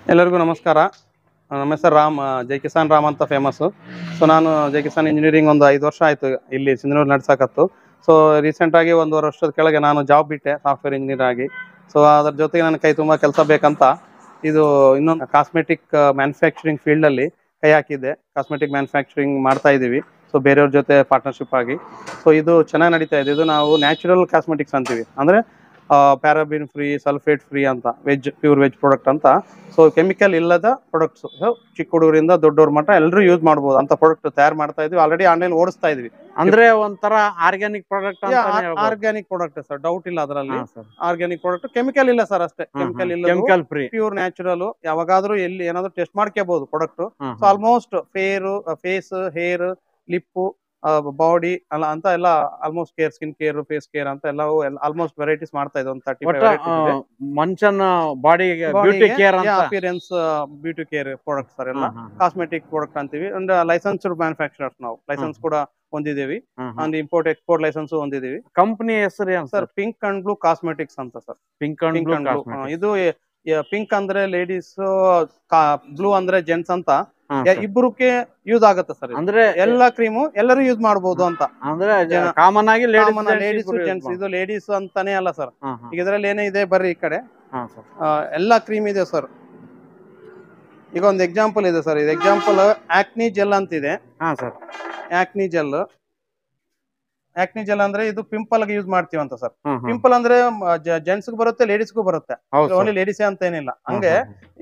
ಎಲ್ಲರಿಗೂ ನಮಸ್ಕಾರ ನಮ್ಮ ಹೆಸರು ರಾಮ್ ಆ, ಜೈ ಕಿಸಾನ್ ರಾಮ್ ಅಂತ ಫೇಮಸ್ಸು ಸೊ ನಾನು ಜೈ ಕಿಸಾನ್ ಇಂಜಿನಿಯರಿಂಗ್ ಒಂದು ಐದು ವರ್ಷ ಆಯಿತು ಇಲ್ಲಿ ಸಿಂಧನೂರು ನಡ್ಸಕತ್ತು ಸೊ ರೀಸೆಂಟಾಗಿ ಒಂದೂವರೆ ವರ್ಷದ ಕೆಳಗೆ ನಾನು ಜಾಬ್ ಬಿಟ್ಟೆ ಸಾಫ್ಟ್ವೇರ್ ಇಂಜಿನಿಯರ್ ಆಗಿ ಸೊ ಅದ್ರ ಜೊತೆಗೆ ನನ್ನ ಕೈ ತುಂಬ ಕೆಲಸ ಬೇಕಂತ ಇದು ಇನ್ನೊಂದು ಕಾಸ್ಮೆಟಿಕ್ ಮ್ಯಾನುಫ್ಯಾಕ್ಚರಿಂಗ್ ಫೀಲ್ಡಲ್ಲಿ ಕೈ ಹಾಕಿದ್ದೆ ಕಾಸ್ಮೆಟಿಕ್ ಮ್ಯಾನುಫ್ಯಾಕ್ಚರಿಂಗ್ ಮಾಡ್ತಾ ಇದ್ದೀವಿ ಸೊ ಬೇರೆಯವ್ರ ಜೊತೆ ಪಾರ್ಟ್ನರ್ಶಿಪ್ ಆಗಿ ಸೊ ಇದು ಚೆನ್ನಾಗಿ ನಡೀತಾ ಇದೆ ಇದು ನಾವು ನ್ಯಾಚುರಲ್ ಕಾಸ್ಮೆಟಿಕ್ಸ್ ಅಂತೀವಿ ಅಂದರೆ ಪ್ಯಾರಾಬಿನ್ ಫ್ರೀ ಸಲ್ಫೇಟ್ ಫ್ರೀ ಅಂತ ವೆಜ್ ಪ್ಯೂರ್ ವೆಜ್ ಪ್ರಾಡಕ್ಟ್ ಅಂತ ಸೊ ಕೆಮಿಕಲ್ ಇಲ್ಲದ ಪ್ರಾಡಕ್ಟ್ಸ್ ಚಿಕ್ಕ ಹುಡುಗರಿಂದ ದೊಡ್ಡವ್ರ ಮಟ್ಟ ಎಲ್ಲರೂ ಯೂಸ್ ಮಾಡ್ಬೋದು ಅಂತ ಪ್ರಾಡಕ್ಟ್ ತಯಾರು ಮಾಡ್ತಾ ಇದ್ವಿ ಆಲ್ರೆಡಿ ಆನ್ಲೈನ್ ಓಡಿಸ್ತಾ ಇದ್ವಿ ಅಂದ್ರೆ ಒಂಥರ organic product organic product sir doubt ಇಲ್ಲ ಅದರಲ್ಲಿ ಆರ್ಗ್ಯಾನಿಕ್ ಪ್ರಾಡಕ್ಟ್ ಕೆಮಿಕಲ್ ಇಲ್ಲ ಸರ್ ಅಷ್ಟೇ ಕೆಮಿಕಲ್ ಇಲ್ಲ ಕೆಮಿಕಲ್ ಫ್ರೀ ಪ್ಯೂರ್ ನ್ಯಾಚುರಲ್ ಯಾವಾಗಾದ್ರೂ ಎಲ್ಲಿ ಏನಾದ್ರು ಟೆಸ್ಟ್ ಮಾಡ್ಕೋಬಹುದು product so almost fair face hair lip body ಅಲ್ಲ ಅಂತ ಎಲ್ಲ almost care skin care face care ಅಂತ ಎಲ್ಲ ಆಲ್ಮೋಸ್ಟ್ ವೆರೈಟೀಸ್ ಮಾಡ್ತಾ ಇದೆ ಒಂದು ತರ್ಟಿ ಒಟ್ಟ ಮನುಷ್ಯನ ಬಾಡಿಗೆ ಬ್ಯೂಟಿ ಕೇರ್ ಅಂತ appearance beauty care product sir ಎಲ್ಲ ಹ್ಮ್, ಹ್ಮ್, ಕಾಸ್ಮೆಟಿಕ್ ಪ್ರಾಡಕ್ಟ್ ಅಂತೀವಿ ಅಂಡ್ ಲೈಸೆನ್ಸ್ಡ್ ಮ್ಯಾನುಫ್ಯಾಕ್ಚರರ್ಸ್ ನಾವು ಲೈಸೆನ್ಸ್ ಕೂಡ ಹೊಂದಿದ್ದೀವಿ hmm, hmm. And import export licence ಹೊಂದಿದ್ದೀವಿ ಕಂಪನಿ ಹೆಸರು ಏನ್ sir pink and blue cosmetics ಅಂತ sir pink and pink blue and blue ಇದು ಪಿಂಕ್ ಅಂದ್ರೆ ಲೇಡೀಸ್ ಬ್ಲೂ ಅಂದ್ರೆ ಜೆಂಟ್ಸ್ ಅಂತ ಇಬ್ಬರಕ್ಕೆ ಯೂಸ್ ಆಗುತ್ತೆ ಸರ್ ಅಂದ್ರೆ ಎಲ್ಲ ಕ್ರೀಮು ಎಲ್ಲರೂ ಯೂಸ್ ಮಾಡಬಹುದು ಅಂತ ಅಂದ್ರೆ ಜನ- ಕಾಮನ್ ಆಗಿ ಲೇಡೀಸ್ ಲೇಡೀಸ್ ಜೆಂಟ್ಸ್ ಇದು ಲೇಡೀಸ್ ಅಂತಾನೆ ಅಲ್ಲ ಸರ್ ಈಗ ಇದ್ರಲ್ಲಿ ಏನೇ ಇದೆ ಬರ್ರಿ ಈ ಕಡೆ ಸರ್ ಆ, ಎಲ್ಲ ಕ್ರೀಮ್ ಇದೆ ಸರ್ ಈಗ ಒಂದು ಎಕ್ಸಾಂಪಲ್ ಇದೆ ಸರ್ ಇದು ಎಕ್ಸಾಂಪಲ್ ಆಕ್ನಿ ಜೆಲ್ ಅಂತ ಇದೆ ಹಾ sir acne gel acne gel ಅಂದ್ರೆ ಇದು ಪಿಂಪಲ್ ಗೆ ಯೂಸ್ ಮಾಡ್ತೀವಿ ಅಂತ ಸರ್ ಪಿಂಪಲ್ ಅಂದ್ರೆ ಜೆಂಟ್ಸ್ ಬರುತ್ತೆ ಲೇಡೀಸ್ಗೂ ಬರುತ್ತೆ ಹೌದು ಓನ್ಲಿ ಲೇಡೀಸ್ ಅಂತ ಏನಿಲ್ಲ ಹಂಗೆ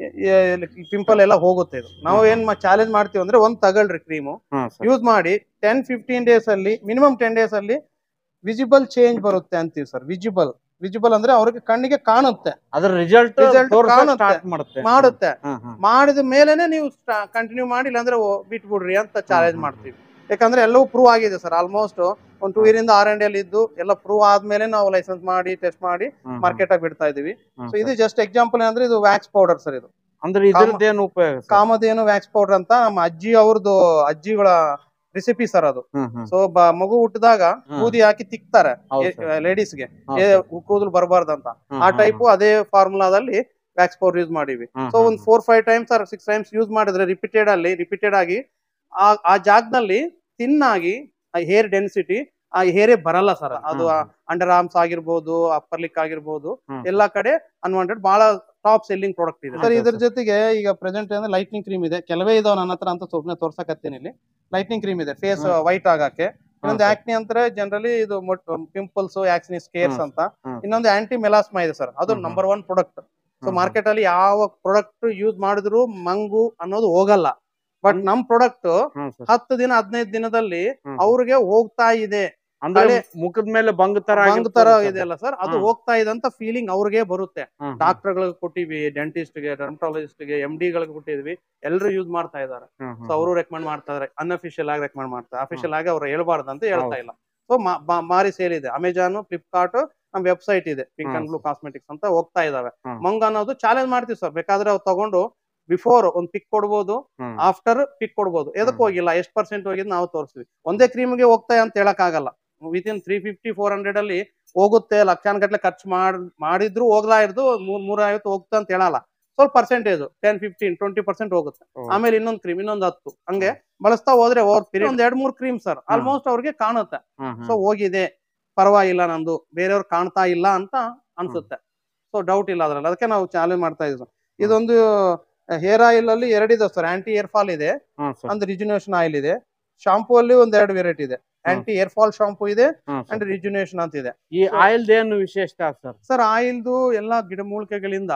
ಪಿಂಪಲ್ ಎಲ್ಲ ಹೋಗುತ್ತೆ ಇದು ನಾವು ಏನ್ ಚಾಲೆಂಜ್ ಮಾಡ್ತೀವಿ ಅಂದ್ರೆ ಒಂದ್ ತಗೊಳ್ರಿ ಕ್ರೀಮು ಯೂಸ್ ಮಾಡಿ ಟೆನ್ ಫಿಫ್ಟೀನ್ ಡೇಸ್ ಅಲ್ಲಿ ಮಿನಿಮಮ್ ಟೆನ್ ಡೇಸ್ ಅಲ್ಲಿ ವಿಸಿಬಲ್ ಚೇಂಜ್ ಬರುತ್ತೆ ಅಂತೀವಿ ಸರ್ ವಿಜಿಬಲ್ ವಿಜಿಬಲ್ ಅಂದ್ರೆ ಅವ್ರಿಗೆ ಕಣ್ಣಿಗೆ ಕಾಣುತ್ತೆ ಅದ್ರ ರಿಸಲ್ಟ್ Result ಕಾಣುತ್ತೆ. ಸ್ಟಾರ್ಟ್ ಮಾಡುತ್ತೆ ಮಾಡುತ್ತೆ ಹ್ಮ್, ಹ್ಮ್. ಮಾಡಿದ ಮೇಲೆನೆ ನೀವು ಕಂಟಿನ್ಯೂ ಮಾಡಿ ಇಲ್ಲಾಂದ್ರೆ ಓ- ಬಿಟ್ಬಿಡ್ರಿ ಅಂತ ಚಾಲೆಂಜ್ ಹ್ಮ್. ಮಾಡ್ತೀವಿ ಯಾಕಂದ್ರೆ ಎಲ್ಲವೂ ಪ್ರೂವ್ ಆಗಿದೆ ಸರ್ ಆಲ್ಮೋಸ್ಟ್ ಒಂದು ಟೂ ಇಯರ್ ಇಂದ ಆರ್ ಎನ್ ಅಲ್ಲಿ ಇದ್ದು ಎಲ್ಲ ಪ್ರೂವ್ ಆದ್ಮೇಲೆ ನಾವು ಲೈಸೆನ್ಸ್ ಮಾಡಿ ಟೆಸ್ಟ್ ಮಾಡಿ ಹ್ಮ್, ಮಾರ್ಕೆಟ್ ಆಗಿ ಬಿಡ್ತಾ ಇದೀವಿ ಹ್ಮ್, ಸೊ ಇದು ಜಸ್ಟ್ ಎಕ್ಸಾಂಪಲ್ ಅಂದ್ರೆ ಇದು ವ್ಯಾಕ್ಸ್ ಪೌಡರ್ ಸರ್ ಇದು ಅಂದ್ರೆ ಇದ್ರದ್ದೇನು ಉಪಯೋಗ sir? ಕಾಮಧೇನು ವ್ಯಾಕ್ಸ್ ಪೌಡರ್ ಅಂತ ನಮ್ಮ ಅಜ್ಜಿ ಅವ್ರದ್ದು ಅಜ್ಜಿಗಳ ರೆಸಿಪಿ ಸರ್ ಅದು ಹ್ಮ್, ಹ್ಮ್. ಸೊ ಮಗು ಹುಟ್ಟಿದಾಗ ಹ್ಮ್. ಕೂದಿ ಹಾಕಿ ತಿಕ್ತಾರೆ ಹೌದು sir. ಲೇಡೀಸ್ಗೆ ಹೌದು sir. ಕೂದಲು ಬರಬಾರ್ದಂತ ಹ್ಮ್, ಆ ಹ್ಮ್, ಟೈಪ್ ಅದೇ ಫಾರ್ಮುಲಾದಲ್ಲಿ ವ್ಯಾಕ್ಸ್ ಪೌಡರ್ ಯೂಸ್ ಮಾಡಿವಿ ಹ್ಮ್, ಸೊ ಹ್ಮ್, ಒಂದ್ four five times or six times use ಮಾಡಿದ್ರೆ ರಿಪೀಟೆಡ್ ಅಲ್ಲಿ ರಿಪೀಟೆಡ್ ಆಗಿ ಆ ಆ ಜಾಗದಲ್ಲಿ ತಿನ್ನಾಗಿ ಆ ಹೇರ್ ಡೆನ್ಸಿಟಿ ಆ ಹೇರೇ ಬರಲ್ಲ ಸರ್ ಅದು ಹ್ಮ್, ಅಂಡರ್ ಆರ್ಮ್ಸ್ ಆಗಿರ್ಬೋದು ಅಪ್ಪರ್ ಲಿಕ್ ಆಗಿರ್ಬೋದು ಹ್ಮ್. ಎಲ್ಲಾ ಕಡೆ ಅನ್ವಾಂಟೆಡ್ ಬಹಳ ಟಾಪ್ ಸೆಲ್ಲಿಂಗ್ ಪ್ರಾಡಕ್ಟ್ ಇದೆ ಸರ್ ಹೌದು ಇದ್ರ sir. ಜೊತೆಗೆ ಈಗ ಪ್ರೆಸೆಂಟ್ ಅಂದ್ರೆ ಲೈಟ್ನಿಂಗ್ ಕ್ರೀಮ್ ಇದೆ ಕೆಲವೇ ಇದಾವ ನನ್ನ ಹತ್ರ ಅಂತ ಸುಮ್ಮನೆ ತೋರ್ಸಕತ್ತೀನಿ ಇಲ್ಲಿ ಲೈಟ್ನಿಂಗ್ ಕ್ರೀಮ್ ಇದೆ ಫೇಸ್ ಹ್ಮ್. ವೈಟ್ ಆಗಕ್ಕೆ ಇನ್ನೊಂದು sir. ಆಕ್ನಿ ಅಂದ್ರೆ ಜನರಲಿ ಇದು ಪಿಂಪಲ್ಸ್ ಆಕ್ನಿ ಸ್ಕೇರ್ಸ್ ಹ್ಮ್. ಅಂತ ಹ್ಮ್. ಇನ್ನೊಂದು ಆಂಟಿ ಮೆಲಾಸ್ಮಾ ಇದೆ ಸರ್ ಅದು hmm. Number one product so hmm, market ಅಲ್ಲಿ ಯಾವ ಪ್ರಾಡಕ್ಟ್ ಯೂಸ್ ಮಾಡಿದ್ರು ಮಂಗು ಅನ್ನೋದು ಹೋಗಲ್ಲ ಬಟ್ ನಮ್ ಪ್ರಾಡಕ್ಟ್ ಹ್ಮ್, sir. ಹತ್ತು ದಿನ ಹದಿನೈದು ದಿನದಲ್ಲಿ ಹ್ಮ್. ಅವ್ರಿಗೆ ಹೋಗ್ತಾ ಇದೆ ಅಂದ್ರೆ ಹಳೆ- ಮುಖದ ಮೇಲೆ ಬಂಗ್ ತರ ಬಂಗ್ ಆಗಿರ್ತದೆ ತರ sir. ಇದೆಯಲ್ಲ ಸರ್ ಅದು ಹ್ಮ್. ಹೋಗ್ತಾ ಇದೆ ಅಂತ ಫೀಲಿಂಗ್ ಅವ್ರಿಗೆ ಬರುತ್ತೆ ಹ್ಮ್, ಹ್ಮ್. ಡಾಕ್ಟರ್ ಗಳಿಗೆ ಕೊಟ್ಟಿವಿ ಡೆಂಟಿಸ್ಟ್ ಗೆ ಡರ್ಮಟಾಲಜಿಸ್ಟ್ ಗೆ ಎಂ ಡಿ ಗಳಿಗೆ ಕೊಟ್ಟಿದ್ವಿ ಎಲ್ಲರೂ ಯೂಸ್ ಮಾಡ್ತಾ ಇದಾರೆ ಹ್ಮ್, ಹ್ಮ್. ಸೊ ಅವರು ರೆಕಮೆಂಡ್ ಮಾಡ್ತಾ ಇದಾರೆ ಅನ್ಅಫಿಷಿಯಲ್ ಆಗಿ ರೆಕಮೆಂಡ್ ಮಾಡ್ತಾರೆ ಅಫಿಷಿಯಲ್ ಆಗಿ ಅವ್ರು ಹೇಳ್ಬಾರ್ದು ಅಂತ ಹೇಳ್ತಾ ಹೌದು. ಇಲ್ಲ ಸೊ ಮಾರಿ ಸೇಲ್ ಇದೆ ಅಮೆಜಾನ್ ಫ್ಲಿಪ್ಕಾರ್ಟ್ ನಮ್ ವೆಬ್ಸೈಟ್ ಇದೆ pink hmm. And blue cosmetics ಅಂತ ಹೋಗ್ತಾ ಇದಾವೆ ಹ್ಮ್. ಮಂಗ ಅನ್ನೋದು ಚಾಲೆಂಜ್ ಮಾಡ್ತೀವಿ ಸರ್ ಬೇಕಾದ್ರೆ ಅವ್ರು ತಗೊಂಡು ಬಿಫೋರ್ ಒಂದ್ ಪಿಕ್ ಕೊಡ್ಬೋದು ಹ್ಮ್. ಆಫ್ಟರ್ ಪಿಕ್ ಕೊಡ್ಬೋದು ಎದಕ್ ಹ್ಮ್. ಹೋಗಿಲ್ಲ ಎಷ್ಟು ಪರ್ಸೆಂಟ್ ಹೋಗಿದ್ ನಾವು ತೋರಿಸ್ತೀವಿ ಒಂದೇ ಕ್ರೀಮ್ಗೆ ಹೋಗ್ತಾ ಅಂತ ಹೇಳಕ್ ಆಗಲ್ಲ within three fifty four hundred ಅಲ್ಲಿ ಹೋಗುತ್ತೆ ಲಕ್ಷಾನ್ಗಟ್ಲೆ ಖರ್ಚು ಮಾಡ್ ಮಾಡಿದ್ರು ಹೋಗ್ಲಾ ಇರ್ದು ಮೂರ್ ಮೂರ ಐವತ್ತು ಹೋಗ್ತಾ ಅಂತ ಹೇಳಲ್ಲ ಸ್ವಲ್ಪ percentage ten fifteen twenty percent ಹೋಗುತ್ತೆ ಹ್ಮ್. ಆಮೇಲೆ ಇನ್ನೊಂದ್ ಕ್ರೀಮ್ ಇನ್ನೊಂದ್ ಹತ್ತು ಹಂಗೆ ಬಳಸ್ತಾ ಹೋದ್ರೆ ಓವರ್ ಪೀರಿಯಡ್ ಒಂದ್ ಎರಡ್ ಮೂರ್ ಕ್ರೀಮ್ ಸರ್ ಆಲ್ಮೋಸ್ಟ್ ಅವ್ರಿಗೆ ಕಾಣುತ್ತೆ ಹ್ಮ್, ಹ್ಮ್. ಸೊ ಹೋಗಿದೆ ಪರವಾಗಿಲ್ಲ ನಂದು ಬೇರೆಯವ್ರು ಕಾಣ್ತಾ ಇಲ್ಲ ಅಂತ ಅನ್ಸುತ್ತೆ ಸೊ ಡೌಟ್ ಇಲ್ಲ ಅದ್ರಲ್ಲಿ ಅದಕ್ಕೆ ನಾವು ಚಾಲೆಂಜ್ ಮಾಡ್ತಾ ಇದೀವಿ sir. ಇದೊಂದು ಹೇರ್ ಆಯಿಲ್ ಅಲ್ಲಿ ಎರಡಿದೆ ಸರ್ ಆಂಟಿ ಏರ್ ಫಾಲ್ ಇದೆ ಹ್ಮ್, sir. ಒಂದು ರಿಜುನೇಷನ್ ಆಯಿಲ್ ಇದೆ ಶಾಂಪೂ ಅಲ್ಲಿ ಒಂದ್ ಎರಡು ವೆರೈಟಿ ಇದೆ ಆಂಟಿ ಏರ್ ಫಾಲ್ ಶಾಂಪೂ ಇದೆ ಹ್ಮ್, sir. ಅಂಡ್ ರಿಜುನೇಷನ್ ಅಂತ ಇದೆ ಈ ಆಯಿಲ್ ಏನು ವಿಶೇಷತೆ ಸರ್ ಸರ್ ಆಯಿಲ್ದು ಎಲ್ಲಾ ಗಿಡಮೂಲಿಕೆಗಳಿಂದ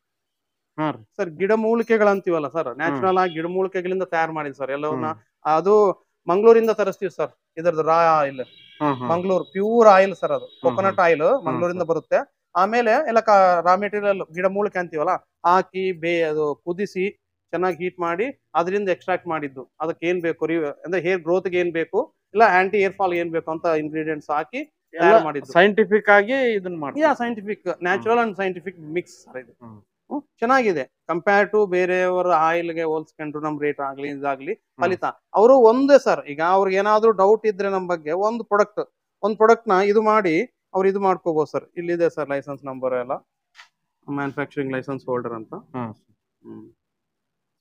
ಹಾ ರೀ ಸರ್ ಗಿಡಮೂಲಿಕೆಗಳಂತೀವಲ್ಲ ಸರ್ ನ್ಯಾಚುರಲ್ ಆಗಿ ಗಿಡಮೂಲಿಕೆಗಳಿಂದ ತಯಾರು ಮಾಡಿದ್ ಸರ್ ಎಲ್ಲವನ್ನ ಹ್ಮ್. ಅದು ಮಂಗಳೂರಿಂದ ತರಿಸ್ತೀವಿ ಸರ್ ಇದರದ್ದು raw oil hmm, hmm. Mangaluru pure oil sir ಅದು ಕೊಕೊನಟ್ ಆಯಿಲ್ ಮಂಗಳೂರಿಂದ ಬರುತ್ತೆ ಆಮೇಲೆ ಎಲ್ಲ ರಾ ಮೆಟೀರಿಯಲ್ ಗಿಡಮೂಲಿಕೆ ಅಂತೀವಲ್ಲ ಹಾಕಿ ಬೇ ಅದು ಕುದಿಸಿ ಚೆನ್ನಾಗಿ ಹೀಟ್ ಮಾಡಿ ಅದರಿಂದ ಎಕ್ಸ್ಟ್ರಾಕ್ಟ್ ಮಾಡಿದ್ದು ಅದಕ್ಕೆ ಏನ್ ಬೇಕು ರಿ ಅಂದ್ರೆ ಹೇರ್ ಗ್ರೋತ್ ಏನ್ ಬೇಕು ಇಲ್ಲ ಆಂಟಿ ಏರ್ ಫಾಲ್ ಏನ್ ಬೇಕು ಅಂತ ಇಂಗ್ರೀಡಿಯೆಂಟ್ಸ್ ಹಾಕಿ ತಯಾರು ಮಾಡಿದ್ದು ಸೈಂಟಿಫಿಕ್ ಆಗಿ ಇದನ್ನ ಮಾಡಿ ಯಾ scientific natural and scientific mix sir ಇದು ಹ್ಮ್. ಹ್ಮ್, ಚೆನ್ನಾಗಿದೆ ಕಂಪೇರ್ ಟು ಬೇರೆಯವರ ಆಯಿಲ್ಗೆ ಹೋಲ್ಸ್ಕೊಂಡ್ರು ನಮ್ ರೇಟ್ ಆಗ್ಲಿ ಇದಾಗ್ಲಿ ಫಲಿತ ಅವರು ಒಂದೇ ಸರ್ ಈಗ ಅವ್ರಿಗೆ ಏನಾದ್ರು ಡೌಟ್ ಇದ್ರೆ ನಮ್ ಬಗ್ಗೆ ಒಂದು ಪ್ರಾಡಕ್ಟ್ ಒಂದ್ ಪ್ರಾಡಕ್ಟ್ ನ ಇದು ಮಾಡಿ ಅವ್ರು ಇದು ಮಾಡ್ಕೋಬಹುದು ಸರ್ ಇಲ್ಲಿದೆ ಸರ್ ಲೈಸೆನ್ಸ್ ನಂಬರ್ ಎಲ್ಲ ಮ್ಯಾನುಫ್ಯಾಕ್ಚರಿಂಗ್ ಲೈಸೆನ್ಸ್ ಹೋಲ್ಡರ್ ಅಂತ ಹ್ಮ್. ಹ್ಮ್.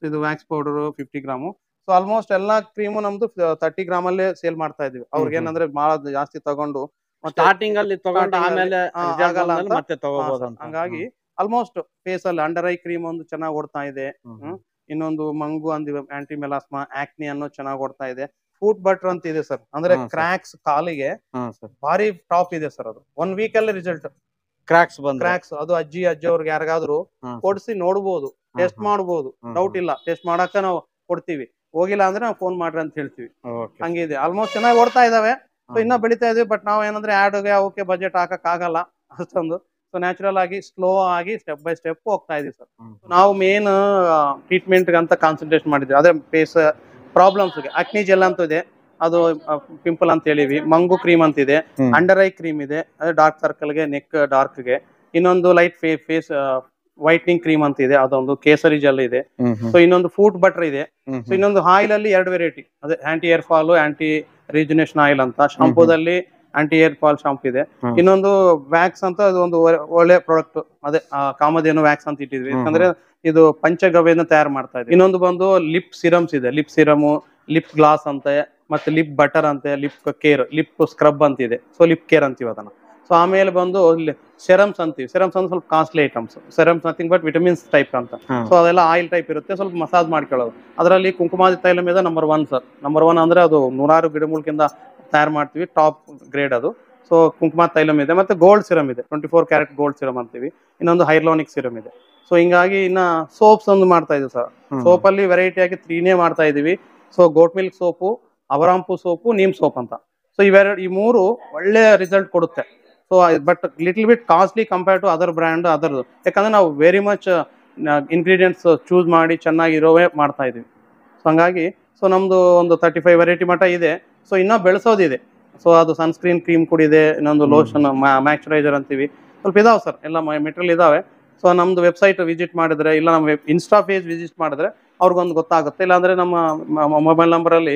ಇದು wax powder fifty gram so almost ಎಲ್ಲಾ ಕ್ರೀಮು ನಮ್ದು ತರ್ಟಿ ಗ್ರಾಮ್ ಅಲ್ಲೇ ಸೇಲ್ ಮಾಡ್ತಾ ಇದೀವಿ ಅವ್ರಿಗೆ ಹ್ಮ್. ಏನಂದ್ರೆ ಬಹಳ ಜಾಸ್ತಿ ತಗೊಂಡು ಮತ್ತೆ ಸ್ಟಾರ್ಟಿಂಗ್ ಅಲ್ಲಿ ತಗೊಂಡು Starting ಅಲ್ಲಿ, ಆಮೇಲೆ ಆ, result ಆಗಲ್ಲ ಬಂದ್ಮೇಲೆ ಅಂತ. ಮತ್ತೆ ತಗೋಬಹುದು ಅಂತ ಹಂಗಾಗಿ ಆಲ್ಮೋಸ್ಟ್ ಫೇಸ್ ಅಲ್ಲಿ ಅಂಡರ್ ಐ ಕ್ರೀಮ್ ಒಂದು ಚೆನ್ನಾಗಿ ಓಡ್ತಾ ಇದೆ ಹ್ಮ್. ಹ್ಮ್. ಇನ್ನೊಂದು ಮಂಗು ಅಂದಿವೆ ಆಂಟಿ ಮೆಲಾಸ್ಮಾ ಆಕ್ನಿ ಅನ್ನೋ ಚೆನ್ನಾಗಿ ಓಡ್ತಾ ಇದೆ ಫುಟ್ ಬಟರ್ ಅಂತ ಇದೆ ಸರ್ ಅಂದ್ರೆ ಹಾ, sir. ಕ್ರಾಕ್ಸ್ ಕಾಲಿಗೆ ಹಾ ಸರ್ ಭಾರಿ ಟಾಪ್ ಇದೆ ಸರ್ ಅದು ಒನ್ ವೀಕ್ ಅಲ್ಲಿ ರಿಸಲ್ಟ್ ಕ್ರಾಕ್ಸ್ ಬಂದ್ರೆ ಕ್ರಾಕ್ಸ್ ಅದು ಅಜ್ಜಿ ಅಜ್ಜಿ ಅವ್ರಿಗೆ ಯಾರಿಗಾದ್ರು ಹಾ, ಕೊಡ್ಸಿ ನೋಡ್ಬೋದು ಹಾ, ಟೆಸ್ಟ್ ಹಾ. ಮಾಡ್ಬೋದು ಹ್ಮ್, ಡೌಟ್ ಇಲ್ಲ ಟೆಸ್ಟ್ ಮಾಡಕ್ಕ ನಾವು ಕೊಡ್ತೀವಿ ಹೋಗಿಲ್ಲ ಅಂದ್ರೆ ನಾವು ಫೋನ್ ಮಾಡ್ರಿ ಅಂತ ಹೇಳ್ತೀವಿ Okay. ಹಂಗಿದೆ ಆಲ್ಮೋಸ್ಟ್ ಚೆನ್ನಾಗಿ ಓಡ್ತಾ ಇದಾವೆ ಸೊ ಹಾ. ಇನ್ನ ಬೆಳಿತಾ ಇದೀವಿ ಬಟ್ ನಾವು ಏನಂದ್ರೆ ಆಡ್ಗೆ ಅವಕ್ಕೆ ಬಜೆಟ್ ಹಾಕಕ್ ಆಗಲ್ಲ ಅಷ್ಟೊಂದು ಸೊ ನ್ಯಾಚುರಲ್ ಆಗಿ ಸ್ಲೋ ಆಗಿ ಸ್ಟೆಪ್ ಬೈ ಸ್ಟೆಪ್ ಹೋಗ್ತಾ ಇದೀವಿ ಸರ್ ಹ್ಮ್. ನಾವು ಮೇನ್ ಟ್ರೀಟ್ಮೆಂಟ್ ಅಂತ ಕಾನ್ಸಂಟ್ರೇಟ್ ಮಾಡಿದ್ವಿ ಅದೇ ಫೇಸ್ ಪ್ರಾಬ್ಲಮ್ಸ್ ಅಕ್ನಿ ಜೆಲ್ ಅಂತ ಇದೆ ಅದು ಪಿಂಪಲ್ ಅಂತ ಹೇಳಿವಿ ಮಂಗು ಕ್ರೀಮ್ ಅಂತ ಇದೆ ಹ್ಮ್. ಅಂಡರ್ ಐ ಕ್ರೀಮ್ ಇದೆ ಅದೇ ಡಾರ್ಕ್ ಸರ್ಕಲ್ಗೆ ನೆಕ್ ಡಾರ್ಕ್ಗೆ ಇನ್ನೊಂದು ಲೈಟ್ ಫೇ ಫೇಸ್ ವೈಟ್ನಿಂಗ್ ಕ್ರೀಮ್ ಅಂತ ಇದೆ ಅದೊಂದು ಕೇಸರಿ ಜೆಲ್ ಇದೆ ಹ್ಮ್, ಹ್ಮ್, ಸೊ ಇನ್ನೊಂದು ಫುಡ್ ಬಟರ್ ಇದೆ ಹ್ಮ್, ಸೊ ಇನ್ನೊಂದು ಆಯಿಲ್ ಅಲ್ಲಿ ಎರಡು ವೆರೈಟಿ ಅದೇ anti hair fall anti rejuvenation oil ಅಂತ ಶಾಂಪೂದಲ್ಲಿ ಆಂಟಿ ಏರ್ ಫಾಲ್ ಶಾಂಪೂ ಇದೆ ಹ್ಮ್. ಇನ್ನೊಂದು ವ್ಯಾಕ್ಸ್ ಅಂತ ಅದು ಒಂದು ಒಳ್ಳೆ- ಒಳ್ಳೆ ಪ್ರಾಡಕ್ಟ್ ಅದೇ ಆ, ಕಾಮಧೇನು ವ್ಯಾಕ್ಸ್ ಅಂತ ಇಟ್ಟಿದ್ವಿ ಹ್ಮ್. ಯಾಕಂದ್ರೆ ಇದು ಪಂಚಗವ್ಯನ ತಯಾರು ಮಾಡ್ತಾ ಇದೆ ಇನ್ನೊಂದು ಬಂದು ಲಿಪ್ ಸಿರಮ್ಸ್ ಇದೆ ಲಿಪ್ ಸಿರಮು ಲಿಪ್ ಗ್ಲಾಸ್ ಅಂತ ಮತ್ತೆ ಲಿಪ್ ಬಟರ್ ಅಂತೆ ಲಿಪ್ ಕೇರ್ ಲಿಪ್ ಸ್ಕ್ರಬ್ ಅಂತ ಇದೆ ಸೊ ಲಿಪ್ ಕೇರ್ ಅಂತೀವಿ ಅದನ್ನ ಸೊ ಆಮೇಲೆ ಬಂದು ಸೆರಮ್ಸ್ ಅಂತೀವಿ ಸೆರಮ್ಸ್ ಅಂದ್ರೆ ಸ್ವಲ್ಪ costly items serums nothing but vitamins type ಅಂತ ಹಾ. ಸೊ ಅದೆಲ್ಲ ಆಯಿಲ್ ಟೈಪ್ ಇರುತ್ತೆ ಸ್ವಲ್ಪ ಮಸಾಜ್ ಮಾಡ್ಕೊಳ್ಳೋದು ಅದರಲ್ಲಿ ಕುಂಕುಮಾದಿ ತೈಲ మీద number one sir number one ಅಂದ್ರೆ ಅದು ನೂರಾರು ಗಿಡಮೂಲಿಕೆಯಿಂದ ತಯಾರು ಮಾಡ್ತೀವಿ ಟಾಪ್ ಗ್ರೇಡ್ ಅದು ಸೊ ಕುಂಕುಮ ತೈಲಮ್ ಇದೆ ಮತ್ತೆ ಗೋಲ್ಡ್ ಸಿರಮ್ ಇದೆ twenty four carat gold serum ಅಂತೀವಿ ಇನ್ನೊಂದು ಹೈರ್ಲೋನಿಕ್ ಸಿರಮ್ ಇದೆ ಸೊ ಹಿಂಗಾಗಿ ಇನ್ನ ಸೋಪ್ಸ್ ಒಂದು ಮಾಡ್ತಾ ಇದೀವಿ ಸರ್ ಹ್ಮ್. ಸೋಪ್ ಅಲ್ಲಿ ವೆರೈಟಿ ಆಗಿ ತ್ರೀನೇ ಮಾಡ್ತಾ ಇದೀವಿ ಸೊ ಗೋಟ್ ಮಿಲ್ಕ್ ಸೋಪು ಅವರಾಂಪು ಸೋಪು ನೀಮ್ ಸೋಪ್ ಅಂತ ಸೊ ಇವೆರಡು ಈ ಮೂರು ಒಳ್ಳೆ ರಿಸಲ್ಟ್ ಕೊಡುತ್ತೆ so but little bit costly compare to other brand other ಯಾಕಂದ್ರೆ ನಾವು ವೆರಿ ಮಚ್ ಇಂಗ್ರೀಡಿಯೆಂಟ್ಸ್ ಚೂಸ್ ಮಾಡಿ ಚೆನ್ನಾಗಿರೋವೇ ಮಾಡ್ತಾ ಇದೀವಿ ಸೊ ಹಂಗಾಗಿ ಸೊ ನಮ್ದು ಒಂದು ತರ್ಟಿ ಫೈವ್ ವೆರೈಟಿ ಮಟ್ಟ ಇದೆ ಸೊ ಇನ್ನೂ ಬೆಳೆಸೋದಿದೆ ಸೊ ಅದು ಸನ್ಸ್ಕ್ರೀನ್ ಕ್ರೀಮ್ ಕೂಡ ಇದೆ ಇನ್ನೊಂದು ಹ್ಮ್. ಲೋಷನ್ ಮ್ಯಾಕ್ಚರೈಸರ್ ಅಂತೀವಿ ಸ್ವಲ್ಪ ಇದಾವೆ ಸರ್ ಎಲ್ಲ ಮೆಟೀರಿಯಲ್ ಇದಾವೆ ಸೊ ನಮ್ದು ವೆಬ್ಸೈಟ್ ವಿಸಿಟ್ ಮಾಡಿದ್ರೆ ಇಲ್ಲ ನಮ್ಮ ಇನ್ಸ್ಟಾ ಪೇಜ್ ವಿಸಿಟ್ ಮಾಡಿದ್ರೆ ಅವ್ರಿಗೊಂದು ಗೊತ್ತಾಗುತ್ತೆ ಇಲ್ಲಾಂದ್ರೆ ನಮ್ಮ ಮೊಬೈಲ್ ನಂಬರಲ್ಲಿ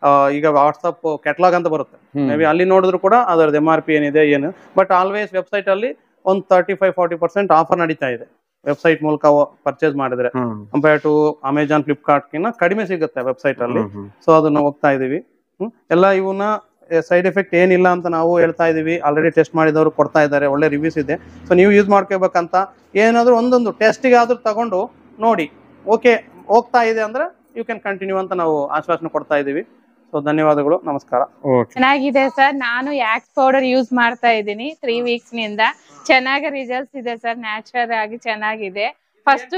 ಈಗ ವಾಟ್ಸಪ್ ಕ್ಯಾಟ್ಲಾಗ್ ಅಂತ ಬರುತ್ತೆ ಹ್ಮ್. ಮೇ ಬಿ ಅಲ್ಲಿ ನೋಡಿದ್ರು ಕೂಡ ಅದರದ್ದು ಎಮ್ ಆರ್ ಪಿ ಏನಿದೆ ಏನು ಬಟ್ ಆಲ್ವೇಸ್ ವೆಬ್ಸೈಟ್ ಅಲ್ಲಿ ಒಂದು thirty five forty percent offer ನಡೀತಾ ಇದೆ ವೆಬ್ಸೈಟ್ ಮೂಲಕ ಪರ್ಚೇಸ್ ಮಾಡಿದ್ರೆ ಹ್ಮ್. ಕಂಪೇರ್ ಟು ಅಮೆಜಾನ್ ಫ್ಲಿಪ್ಕಾರ್ಟ್ಗಿನ್ನ ಕಡಿಮೆ ಸಿಗುತ್ತೆ ವೆಬ್ಸೈಟ್ ಅಲ್ಲಿ ಹ್ಮ್, ಹ್ಮ್. ಸೊ ಅದನ್ನ ಹೋಗ್ತಾ ಇದೀವಿ ಹ್ಮ್. ಎಲ್ಲ ಇವನ್ನ ಸೈಡ್ ಎಫೆಕ್ಟ್ ಏನಿಲ್ಲ ಅಂತ ನಾವು ಹೇಳ್ತಾ ಇದೀವಿ ಆಲ್ರೆಡಿ ಟೆಸ್ಟ್ ಮಾಡಿದವರು ಕೊಡ್ತಾ ಇದ್ದಾರೆ ಒಳ್ಳೆ ರಿವ್ಯೂಸ್ ಇದೆ ಸೊ ನೀವು ಯೂಸ್ ಮಾಡ್ಕೋಬೇಕಂತ ಏನಾದರೂ ಒಂದೊಂದು ಟೆಸ್ಟಿಗೆ ಆದ್ರೂ ತಗೊಂಡು ನೋಡಿ ಓಕೆ ಹೋಗ್ತಾ ಇದೆ ಅಂದ್ರೆ ಯು ಕ್ಯಾನ್ ಕಂಟಿನ್ಯೂ ಅಂತ ನಾವು ಆಶ್ವಾಸನೆ ಕೊಡ್ತಾ ಇದೀವಿ ಸೊ ಧನ್ಯವಾದಗಳು ನಮಸ್ಕಾರ Okay. ಚೆನ್ನಾಗಿದೆ ಸರ್ ನಾನು ಯಾಕ್ಸ್ ಪೌಡರ್ ಯೂಸ್ ಮಾಡ್ತಾ ಇದ್ದೀನಿ ತ್ರೀ ವೀಕ್ಸ್ ನಿಂದ ಚೆನ್ನಾಗಿ ರಿಸಲ್ಟ್ಸ್ ಇದೆ ಸರ್ ನ್ಯಾಚುರಲ್ ಆಗಿ ಚೆನ್ನಾಗಿದೆ ಫಸ್ಟ್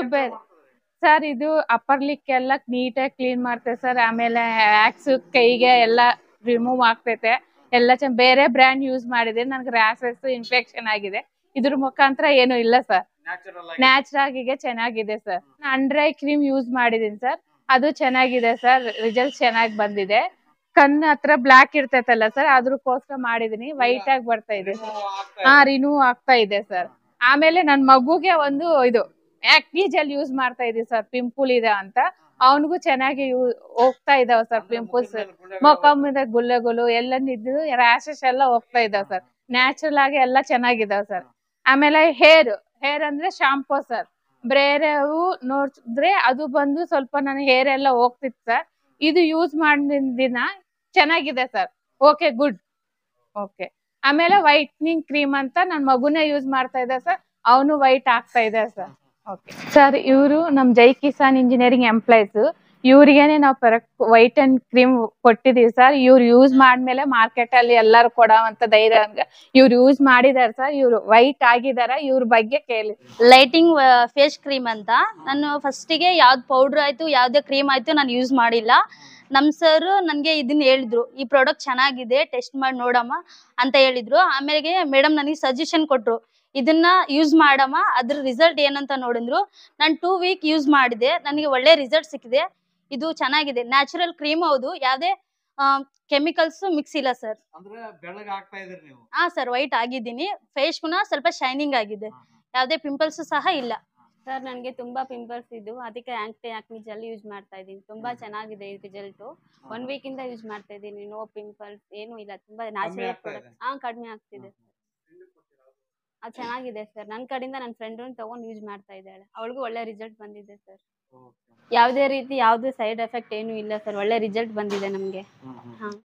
ಸರ್ ಇದು ಅಪ್ಪರ್ ಲಿಕ್ ಎಲ್ಲ ನೀಟಾಗಿ ಕ್ಲೀನ್ ಮಾಡ್ತೇವೆ ಸರ್ ಆಮೇಲೆ ಆಕ್ಸ್ ಕೈಗೆ ಎಲ್ಲ ರಿಮೂವ್ ಆಗ್ತೈತೆ ಎಲ್ಲ ಚೆನ್ನ ಬೇರೆ ಬ್ರ್ಯಾಂಡ್ ಯೂಸ್ ಮಾಡಿದ್ರೆ ನನಗೆ ರ್ಯಾಸಸ್ ಇನ್ಫೆಕ್ಷನ್ ಆಗಿದೆ ಇದ್ರ ಮುಖಾಂತರ ಏನು ಇಲ್ಲ ಸರ್ ನ್ಯಾಚುರಲ್ ಆಗಿ ಚೆನ್ನಾಗಿದೆ ಸರ್ ಅಂಡ್ರೈ ಕ್ರೀಮ್ ಯೂಸ್ ಮಾಡಿದೀನಿ ಸರ್ ಅದು ಚೆನ್ನಾಗಿದೆ ಸರ್ ರಿಸಲ್ಟ್ ಚೆನ್ನಾಗಿ ಬಂದಿದೆ ಕಣ್ಣು ಹತ್ರ ಬ್ಲಾಕ್ ಇರ್ತೈತಲ್ಲ ಸರ್ ಅದ್ರಕ್ಕೋಸ್ಕರ ಮಾಡಿದೀನಿ ವೈಟ್ ಆಗಿ ಬರ್ತಾ ಇದೆ ಸರ್ ಹಾ ರಿನ್ಯೂ ಆಗ್ತಾ ಇದೆ ಸರ್ ಆಮೇಲೆ ನನ್ ಮಗುಗೆ ಒಂದು ಇದು ಆಕ್ನಿ ಜೆಲ್ ಯೂಸ್ ಮಾಡ್ತಾ ಇದೀವಿ ಸರ್ ಪಿಂಪಲ್ ಇದೆ ಅಂತ ಅವನಿಗೂ ಚೆನ್ನಾಗಿ ಯೂ- ಹೋಗ್ತಾ ಇದಾವ ಸರ್ ಪಿಂಪಲ್ಸ್ ಮುಖ మీద ಗುಳ್ಳೆಗಳು ಎಲ್ಲ ನಿದ್ದು ರ್ಯಾಶಸ್ ಎಲ್ಲ ಹೋಗ್ತಾ ಇದಾವ ಸರ್ ನ್ಯಾಚುರಲ್ ಆಗಿ ಎಲ್ಲ ಚೆನ್ನಾಗಿದಾವ ಸರ್ ಆಮೇಲೆ ಹೇರ್ ಹೇರ್ ಅಂದ್ರೆ ಶಾಂಪೂ ಸರ್ ಬೇರೆವು ನೋಡಿದ್ರೆ ಅದು ಬಂದು ಸ್ವಲ್ಪ ನನ್ನ ಹೇರ್ ಎಲ್ಲ ಹೋಗ್ತಿತ್ತು ಸರ್ ಇದು ಯೂಸ್ ಮಾಡಿದ ದಿನ ಚೆನ್ನಾಗಿದೆ ಸರ್ ಓಕೆ ಗುಡ್ ಓಕೆ ಆಮೇಲೆ ವೈಟ್ನಿಂಗ್ ಕ್ರೀಮ್ ಅಂತ ನನ್ನ ಮಗುನೇ ಯೂಸ್ ಮಾಡ್ತಾ ಇದ್ದ ಸರ್ ಅವನು ವೈಟ್ ಆಗ್ತಾ ಇದೆ ಸರ್ ಓಕೆ ಸರ್ ಇವರು ನಮ್ ಜೈ ಕಿಸಾನ್ ಇಂಜಿನಿಯರಿಂಗ್ ಎಂಪ್ಲಾಯ್ಸ್ ಇವ್ರಿಗೇನೆ ನಾವು ಕರೆಕ್ಟ್ ವೈಟ್ ಅಂಡ್ ಕ್ರೀಮ್ ಕೊಟ್ಟಿದೀವಿ ಸರ್ ಇವ್ರು ಯೂಸ್ ಮಾಡ್ಮೇಲೆ ಮಾರ್ಕೆಟ್ ಅಲ್ಲಿ ಎಲ್ಲರೂ ಕೊಡೋವಂತ ಧೈರ್ಯ ಇವ್ರು ಯೂಸ್ ಮಾಡಿದಾರೆ ಸರ್ ಇವ್ರು ವೈಟ್ ಆಗಿದಾರ ಇವ್ರ ಬಗ್ಗೆ ಕೇಳಿ ಲೈಟಿಂಗ್ ಫೇಸ್ ಕ್ರೀಮ್ ಅಂತ ನಾನು ಫಸ್ಟಿಗೆ ಯಾವ್ದು ಪೌಡ್ರ್ ಆಯ್ತು ಯಾವುದೇ ಕ್ರೀಮ್ ಆಯ್ತು ನಾನು ಯೂಸ್ ಮಾಡಿಲ್ಲ ನಮ್ಮ ಸರ್ ನನಗೆ ಇದನ್ನ ಹೇಳಿದ್ರು ಈ ಪ್ರಾಡಕ್ಟ್ ಚೆನ್ನಾಗಿದೆ ಟೆಸ್ಟ್ ಮಾಡಿ ನೋಡಮ್ಮ ಅಂತ ಹೇಳಿದ್ರು ಆಮೇಲೆ ಮೇಡಮ್ ನನಗೆ ಸಜೆಷನ್ ಕೊಟ್ರು ಇದನ್ನ ಯೂಸ್ ಮಾಡಮ್ಮ ಅದ್ರ ರಿಸಲ್ಟ್ ಏನಂತ ನೋಡಿದ್ರು ನಾನು ಟೂ ವೀಕ್ ಯೂಸ್ ಮಾಡಿದೆ ನನಗೆ ಒಳ್ಳೆ ರಿಸಲ್ಟ್ ಸಿಕ್ಕಿದೆ ಇದು ಚೆನ್ನಾಗಿದೆ ನ್ಯಾಚುರಲ್ ಕ್ರೀಮ್ ಹೌದು ಯಾವುದೇ ಕೆಮಿಕಲ್ಸ್ ಮಿಕ್ಸ್ ಇಲ್ಲ ಸರ್ ಅಂದ್ರೆ ಬೆಳಗ್ಗೆ ಆಗ್ತಾ ಇದ್ರಿ ನೀವು ಹಾ ಸರ್ ವೈಟ್ ಆಗಿದ್ದೀನಿ ಫೇಸ್ ಕೂಡ ಸ್ವಲ್ಪ ಶೈನಿಂಗ್ ಆಗಿದೆ ಯಾವುದೇ ಪಿಂಪಲ್ಸ್ ಸಹ ಇಲ್ಲ ಸರ್ ನನಗೆ ತುಂಬಾ ಪಿಂಪಲ್ಸ್ ಇದ್ದು ಅದಕ್ಕೆ ಆಂಟಿ ಆಕ್ನಿ ಜೆಲ್ ಯೂಸ್ ಮಾಡ್ತಾ ಇದ್ದೀನಿ ತುಂಬಾ ಚೆನ್ನಾಗಿದೆ ಈ ರಿಸಲ್ಟ್ ಒನ್ ವೀಕ್ ಇಂದ ಯೂಸ್ ಮಾಡ್ತಾ ಇದ್ದೀನಿ ನೋ ಪಿಂಪಲ್ಸ್ ಏನು ಇಲ್ಲ ತುಂಬಾ ನ್ಯಾಚುರಲ್ ಆಗ್ತಾ ಪ್ರಾಡಕ್ಟ್ ಇದೆ. ಹಾ ಕಡಿಮೆ ಆಗ್ತಿದೆ ಅದು ಚೆನ್ನಾಗಿದೆ ಸರ್ ನನ್ನ ಕಡೆಯಿಂದ ನನ್ನ ಫ್ರೆಂಡ್ ತಗೊಂಡು ಯೂಸ್ ಮಾಡ್ತಾ ಇದ್ದಾಳೆ ಅವಳಿಗೂ ಒಳ್ಳೆ ರಿಸಲ್ಟ್ ಬಂದಿದೆ ಸರ್ ಯಾವುದೇ ರೀತಿ ಯಾವುದೇ ಸೈಡ್ ಎಫೆಕ್ಟ್ ಏನೂ ಇಲ್ಲ ಸರ್ ಒಳ್ಳೆ ರಿಸಲ್ಟ್ ಬಂದಿದೆ ನಮಗೆ ಹಾಂ